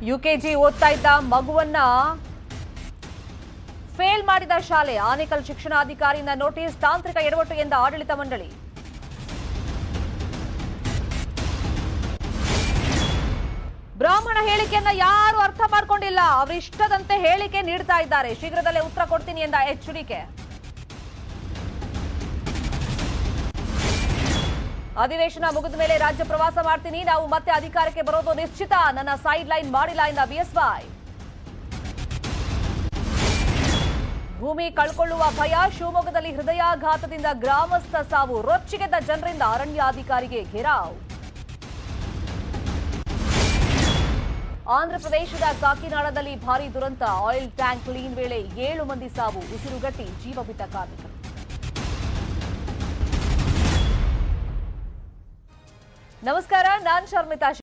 UKG ಓದ್ತಾ ಇದ್ದ ಮಗುವನ್ನ ಫೇಲ್ ಮಾಡಿದ ಶಾಲೆ ಆನೇಕಲ್ ಶಿಕ್ಷಣಾಧಿಕಾರಿಯಿಂದ ನೋಟಿಸ್ ತಾಂತ್ರಿಕ ಎಡವಟ್ಟು ಎಂದ ಆಡಳಿತ ಮಂಡಳಿ ಬ್ರಾಹ್ಮಣ ಹೇಳಿಕೆಯನ್ನ ಯಾರು ಅರ್ಥ ಮಾಡ್ಕೊಂಡಿಲ್ಲ ಅವರಿಷ್ಟದಂತೆ ಹೇಳಿಕೆ ನೀಡ್ತಾ ಇದ್ದಾರೆ ಶೀಘ್ರದಲ್ಲೇ ಉತ್ತರ ಕೊಡ್ತೀನಿ ಎಂದ ಎಚ್ಚರಿಕೆ ಅಧಿವೇಶನ ಮುಗಿದ ಮೇಲೆ ರಾಜ್ಯ ಪ್ರವಾಸ ಮಾಡ್ತೀನಿ ನಾವು ಮತ್ತೆ ಅಧಿಕಾರಕ್ಕೆ ಬರೋದು ನಿಶ್ಚಿತ ನನ್ನ ಸೈಡ್ ಲೈನ್ ಮಾಡಿಲ್ಲ ಎಂದ ಬಿಎಸ್ವೈ ಭೂಮಿ ಕಳ್ಕೊಳ್ಳುವ ಭಯ ಶಿವಮೊಗ್ಗದಲ್ಲಿ ಹೃದಯಾಘಾತದಿಂದ ಗ್ರಾಮಸ್ಥ ಸಾವು ರೊಚ್ಚಿಗೆದ್ದ ಜನರಿಂದ ಅರಣ್ಯಾಧಿಕಾರಿಗೆ ಘೇರಾವ್ ಆಂಧ್ರಪ್ರದೇಶದ ಕಾಕಿನಾಡದಲ್ಲಿ ಭಾರೀ ದುರಂತ ಆಯಿಲ್ ಟ್ಯಾಂಕ್ ಕ್ಲೀನ್ ವೇಳೆ ಏಳು ಮಂದಿ ಸಾವು ಉಸಿರುಗಟ್ಟಿ ಜೀವ ಬಿಟ್ಟ ಕಾರ್ಮಿಕರು ನಮಸ್ಕಾರ ನಾನ್ ಶರ್ಮಿತಾ